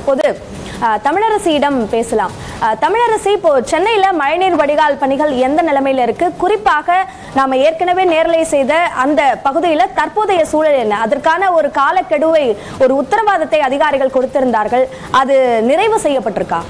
தற்போது அஹ், தமிழரசியிடம் பேசலாம் அஹ், தமிழரசி இப்போ சென்னையில மழைநீர் வடிகால் பணிகள் எந்த நிலைமையில இருக்கு குறிப்பாக நாம ஏற்கனவே நேரலை செய்த அந்த பகுதியில தற்போதைய சூழல் என்ன அதற்கான ஒரு காலக்கெடுவை ஒரு உத்தரவாதத்தை அதிகாரிகள் கொடுத்திருந்தார்கள் அது நிறைவு செய்யப்பட்டிருக்கா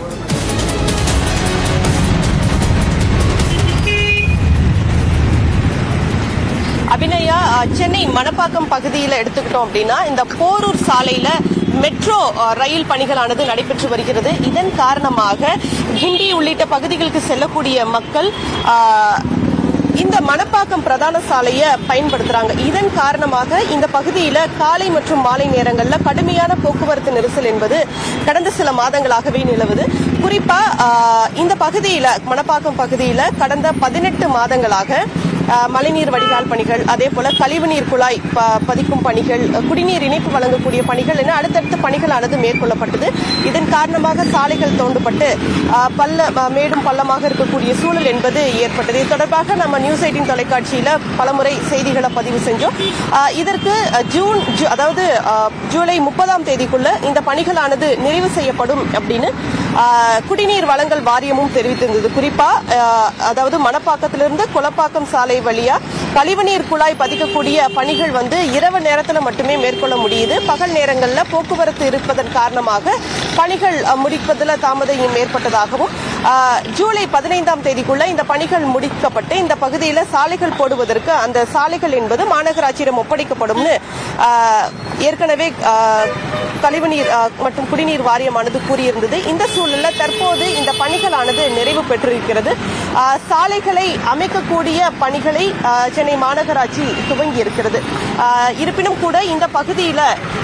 அபிநயா அஹ், சென்னை மணப்பாக்கம் பகுதியில் எடுத்துக்கிட்டோம் அப்படின்னா இந்த போரூர் சாலையில மெட்ரோ அஹ், ரயில் பணிகளானது நடைபெற்று வருகிறது இதன் காரணமாக கிண்டி உள்ளிட்ட பகுதிகளுக்கு செல்லக்கூடிய மக்கள் அஹ், இந்த மணப்பாக்கம் பிரதான சாலையை பயன்படுத்துறாங்க இதன் காரணமாக இந்த பகுதியில காலை மற்றும் மாலை நேரங்கள்ல கடுமையான போக்குவரத்து நெரிசல் என்பது கடந்த சில மாதங்களாகவே நிலவுது குறிப்பா ஆஹ், இந்த பகுதியில மணப்பாக்கம் பகுதியில கடந்த பதினெட்டு மாதங்களாக ஆஹ், மழைநீர் வடிகால் பணிகள் அதே போல கழிவுநீர் குழாய் ப- பதிக்கும் பணிகள் அஹ், குடிநீர் இணைப்பு வழங்கக்கூடிய பணிகள் என அடுத்தடுத்த பணிகளானது மேற்கொள்ளப்பட்டது இதன் காரணமாக சாலைகள் தோண்டப்பட்டு ஆஹ், பள்ள ஆஹ், மேடும் பள்ளமாக இருக்கக்கூடிய சூழல் என்பது ஏற்பட்டது இது தொடர்பாக நம்ம நியூஸ் எயிட்டின் தொலைக்காட்சியில பலமுறை செய்திகளை பதிவு செஞ்சோம் ஆஹ், இதற்கு அஹ், ஜூன் ஜூ- அதாவது ஆஹ், ஜூலை முப்பதாம் தேதிக்குள்ள இந்த பணிகளானது நிறைவு செய்யப்படும் அப்படின்னு ஆஹ், குடிநீர் வழங்கல் வாரியமும் தெரிவித்திருந்தது குறிப்பா ஆஹ், அதாவது மணப்பாக்கத்திலிருந்து குளப்பாக்கம் சாலை வழியா கழிவுநீர் குழாய் பதிக்கக்கூடிய பணிகள் வந்து இரவு நேரத்துல மட்டுமே மேற்கொள்ள முடியுது பகல் நேரங்கள்ல போக்குவரத்து இருப்பதன் காரணமாக பணிகள் அஹ், முடிப்பதில் தாமதம் ஏற்பட்டதாகவும் ஆஹ், ஜூலை பதினைந்தாம் தேதிக்குள்ள இந்த பணிகள் முடிக்கப்பட்டு இந்த பகுதியில் சாலைகள் போடுவதற்கு அந்த சாலைகள் என்பது மாநகராட்சியிடம் ஒப்படைக்கப்படும்னு ஆஹ், ஏற்கனவே ஆஹ், கழிவுநீர் ஆஹ், மற்றும் குடிநீர் வாரியமானது கூறியிருந்தது இந்த சூழலில் தற்போது இந்த பணிகளானது நிறைவு பெற்றிருக்கிறது ஆஹ், சாலைகளை அமைக்கக்கூடிய பணிகளை ஆஹ், சென்னை மாநகராட்சி துவங்கி இருக்கிறது ஆஹ், இருப்பினும் கூட இந்த பகுதியில்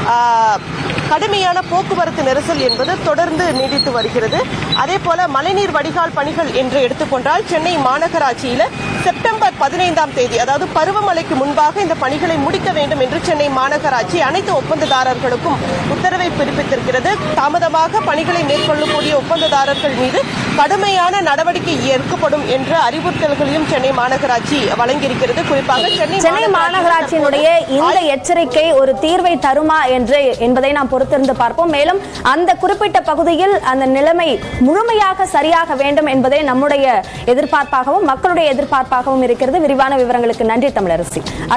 கடுமையான போக்குவரத்து நெரிசல் என்பது தொடர்ந்து நீடித்து வருகிறது அதே போல மழைநீர் வடிகால் பணிகள் என்று எடுத்துக்கொண்டால் சென்னை மாநகராட்சியில செப்டம்பர் பதினைந்தாம் தேதி அதாவது பருவமழைக்கு முன்பாக இந்த பணிகளை முடிக்க வேண்டும் என்று சென்னை மாநகராட்சி அனைத்து ஒப்பந்ததாரர்களுக்கும் உத்தரவை பிறப்பித்திருக்கிறது தாமதமாக பணிகளை மேற்கொள்ளக்கூடிய ஒப்பந்ததாரர்கள் மீது கடுமையான நடவடிக்கை எடுக்கப்படும் என்ற அறிவுறுத்தல்களையும் சென்னை மாநகராட்சி வழங்கியிருக்கிறது குறிப்பாக சென்னை சென்னை மாநகராட்சியினுடைய இந்த எச்சரிக்கை ஒரு தீர்வை தருமா என்று என்பதை நாம் பொறுத்திருந்து பார்ப்போம் மேலும் அந்த குறிப்பிட்ட பகுதியில் அந்த நிலைமை முழுமையாக சரியாக வேண்டும் என்பதே நம்முடைய எதிர்பார்ப்பாகவும் மக்களுடைய எதிர்பார்ப்பாகவும் இருக்கிறது விரிவான விவரங்களுக்கு நன்றி தமிழரசி